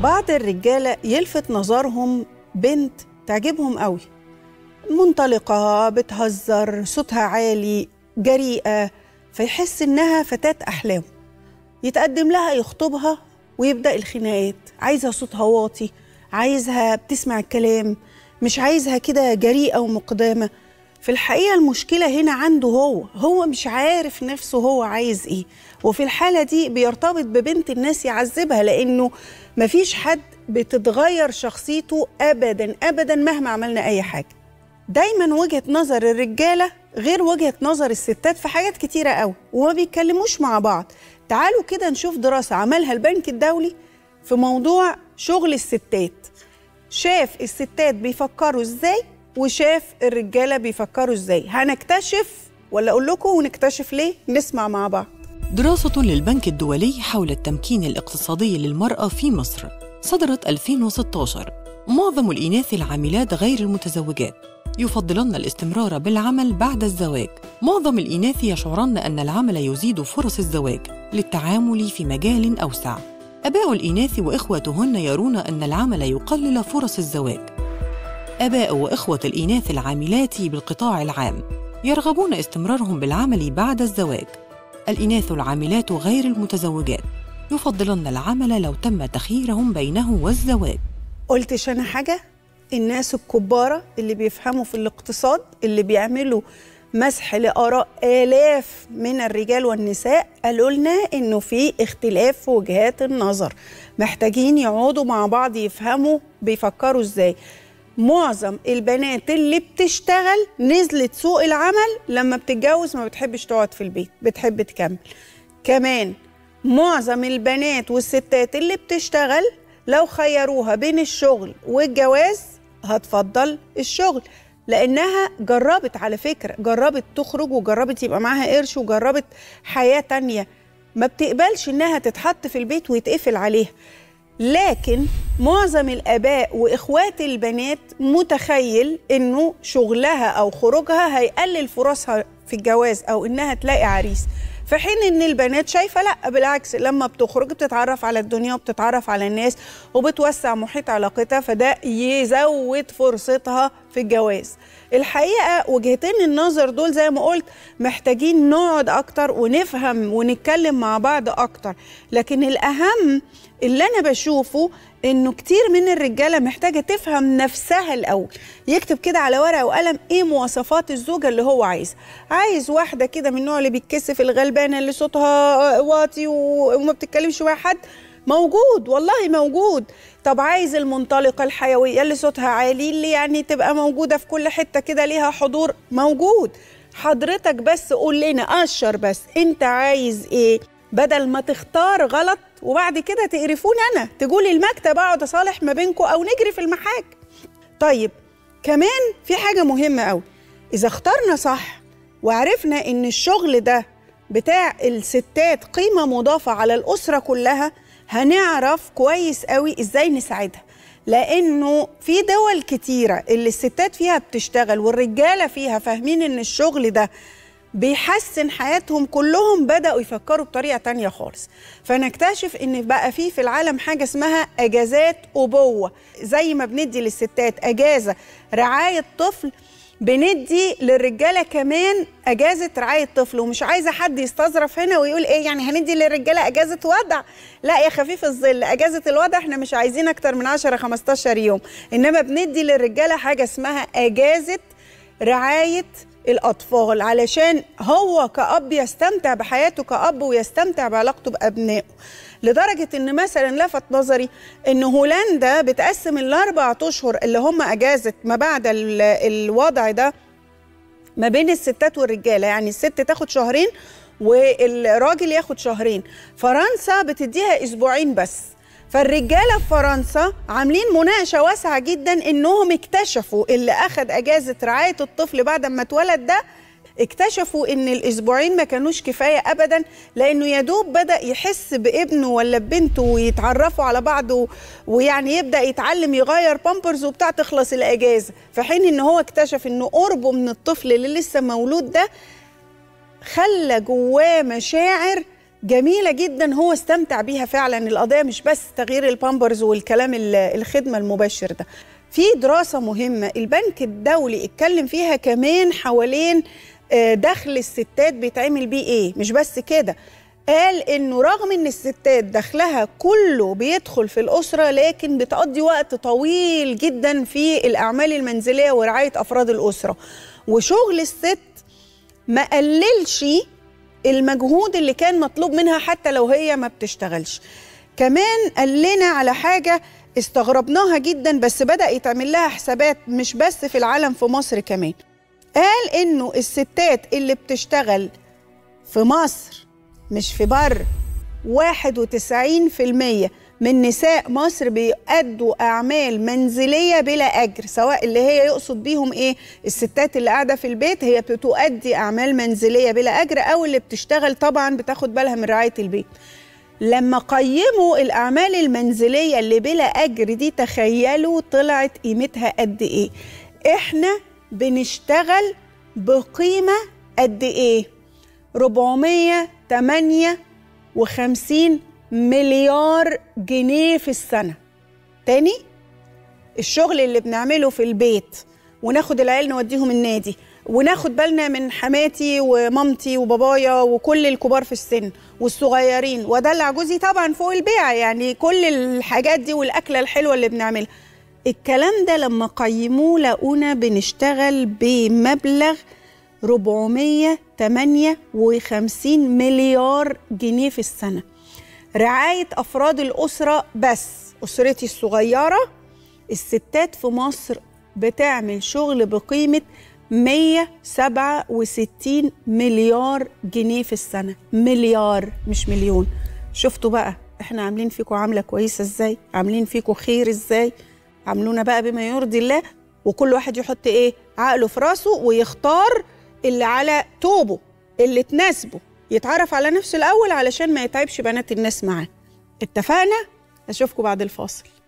بعض الرجالة يلفت نظرهم بنت تعجبهم قوي منطلقة بتهزر صوتها عالي جريئة فيحس إنها فتاة أحلامه يتقدم لها يخطبها ويبدأ الخناقات عايزها صوتها واطي عايزها بتسمع الكلام مش عايزها كده جريئة ومقدامة في الحقيقة المشكلة هنا عنده هو هو مش عارف نفسه هو عايز ايه وفي الحالة دي بيرتبط ببنت الناس يعذبها لأنه مفيش حد بتتغير شخصيته أبدا أبدا مهما عملنا أي حاجة دايما وجهة نظر الرجالة غير وجهة نظر الستات في حاجات كتيرة قوي وما بيتكلموش مع بعض تعالوا كده نشوف دراسة عملها البنك الدولي في موضوع شغل الستات شاف الستات بيفكروا ازاي وشاف الرجالة بيفكروا ازاي هنكتشف ولا اقول لكم ونكتشف ليه نسمع مع بعض دراسة للبنك الدولي حول التمكين الاقتصادي للمرأة في مصر صدرت 2016 معظم الإناث العاملات غير المتزوجات يفضلن الاستمرار بالعمل بعد الزواج معظم الإناث يشعرن أن العمل يزيد فرص الزواج للتعامل في مجال أوسع أباء الإناث وإخوتهن يرون أن العمل يقلل فرص الزواج آباء وإخوة الإناث العاملات بالقطاع العام يرغبون استمرارهم بالعمل بعد الزواج الإناث العاملات غير المتزوجات يفضلن العمل لو تم تخييرهم بينه والزواج قلتش انا حاجة الناس الكبارة اللي بيفهموا في الاقتصاد اللي بيعملوا مسح لآراء آلاف من الرجال والنساء قالوا لنا إنه في اختلاف في وجهات النظر محتاجين يقعدوا مع بعض يفهموا بيفكروا إزاي معظم البنات اللي بتشتغل نزلت سوق العمل لما بتتجوز ما بتحبش تقعد في البيت بتحب تكمل كمان معظم البنات والستات اللي بتشتغل لو خيروها بين الشغل والجواز هتفضل الشغل لانها جربت على فكره جربت تخرج وجربت يبقى معاها قرش وجربت حياه تانية ما بتقبلش انها تتحط في البيت ويتقفل عليها لكن معظم الاباء واخوات البنات متخيل انه شغلها او خروجها هيقلل فرصها في الجواز او انها تلاقي عريس في حين ان البنات شايفه لا بالعكس لما بتخرج بتتعرف على الدنيا وبتتعرف على الناس وبتوسع محيط علاقتها فده يزود فرصتها في الجواز الحقيقه وجهتين النظر دول زي ما قلت محتاجين نقعد اكتر ونفهم ونتكلم مع بعض اكتر لكن الاهم اللي انا بشوفه انه كتير من الرجاله محتاجه تفهم نفسها الاول يكتب كده على ورقه وقلم ايه مواصفات الزوجه اللي هو عايزها عايز واحده كده من النوع اللي بيتكسف الغلبانه اللي صوتها واطي وما بتتكلمش مع حد موجود والله موجود طب عايز المنطلقة الحيوية اللي صوتها عالي اللي يعني تبقى موجودة في كل حتة كده ليها حضور موجود حضرتك بس قول لنا قشر بس انت عايز ايه بدل ما تختار غلط وبعد كده تقرفوني انا تقولي المكتب اقعد اصالح ما بينكم او نجري في المحاك طيب كمان في حاجه مهمه قوي اذا اخترنا صح وعرفنا ان الشغل ده بتاع الستات قيمه مضافه على الاسره كلها هنعرف كويس قوي ازاي نساعدها لانه في دول كتيره اللي الستات فيها بتشتغل والرجاله فيها فاهمين ان الشغل ده بيحسن حياتهم كلهم بدأوا يفكروا بطريقة تانية خالص فنكتشف ان بقى في في العالم حاجة اسمها اجازات ابوة زي ما بندي للستات اجازة رعاية طفل بندي للرجالة كمان أجازة رعاية طفل ومش عايزة حد يستظرف هنا ويقول إيه يعني هندي للرجالة أجازة وضع لا يا خفيف الظل أجازة الوضع إحنا مش عايزين أكتر من 10 15 يوم إنما بندي للرجالة حاجة اسمها أجازة رعاية الأطفال علشان هو كأب يستمتع بحياته كأب ويستمتع بعلاقته بأبنائه لدرجة إن مثلا لفت نظري إن هولندا بتقسم الأربع أشهر اللي هم أجازة ما بعد الوضع ده ما بين الستات والرجالة يعني الست تاخد شهرين والراجل ياخد شهرين فرنسا بتديها أسبوعين بس فالرجاله في فرنسا عاملين مناقشه واسعه جدا انهم اكتشفوا اللي اخذ اجازه رعايه الطفل بعد ما اتولد ده اكتشفوا ان الاسبوعين ما كانوش كفايه ابدا لانه يا دوب بدا يحس بابنه ولا ببنته ويتعرفوا على بعض ويعني يبدا يتعلم يغير بامبرز وبتاع تخلص الاجازه في حين ان هو اكتشف انه قربه من الطفل اللي لسه مولود ده خلى جواه مشاعر جميلة جدا هو استمتع بيها فعلا القضية مش بس تغيير البامبرز والكلام ال- الخدمة المباشر ده في دراسة مهمة البنك الدولي اتكلم فيها كمان حوالين آه، دخل الستات بيتعمل بيه ايه مش بس كده قال انه رغم ان الستات دخلها كله بيدخل في الاسره لكن بتقضي وقت طويل جدا في الاعمال المنزليه ورعايه افراد الاسره وشغل الست ما قللش المجهود اللي كان مطلوب منها حتى لو هي ما بتشتغلش كمان قال لنا على حاجة استغربناها جدا بس بدأ يتعمل لها حسابات مش بس في العالم في مصر كمان قال انه الستات اللي بتشتغل في مصر مش في بر 91% من نساء مصر بيأدوا أعمال منزلية بلا أجر سواء اللي هي يقصد بيهم إيه الستات اللي قاعدة في البيت هي بتؤدي أعمال منزلية بلا أجر أو اللي بتشتغل طبعا بتاخد بالها من رعاية البيت لما قيموا الأعمال المنزلية اللي بلا أجر دي تخيلوا طلعت قيمتها قد إيه إحنا بنشتغل بقيمة قد إيه 458 مليار جنيه في السنة تاني الشغل اللي بنعمله في البيت وناخد العيال نوديهم النادي وناخد بالنا من حماتي ومامتي وبابايا وكل الكبار في السن والصغيرين ودلع جوزي طبعا فوق البيعة يعني كل الحاجات دي والأكلة الحلوة اللي بنعملها الكلام ده لما قيموه لقونا بنشتغل بمبلغ 458 مليار جنيه في السنة رعاية أفراد الأسرة بس أسرتي الصغيرة الستات في مصر بتعمل شغل بقيمة 167 مليار جنيه في السنة مليار مش مليون شفتوا بقى احنا عاملين فيكم عاملة كويسة ازاي عاملين فيكم خير ازاي عاملونا بقى بما يرضي الله وكل واحد يحط ايه عقله في راسه ويختار اللي على توبه اللي تناسبه يتعرف على نفسه الأول علشان ما يتعبش بنات الناس معاه اتفقنا؟ أشوفكم بعد الفاصل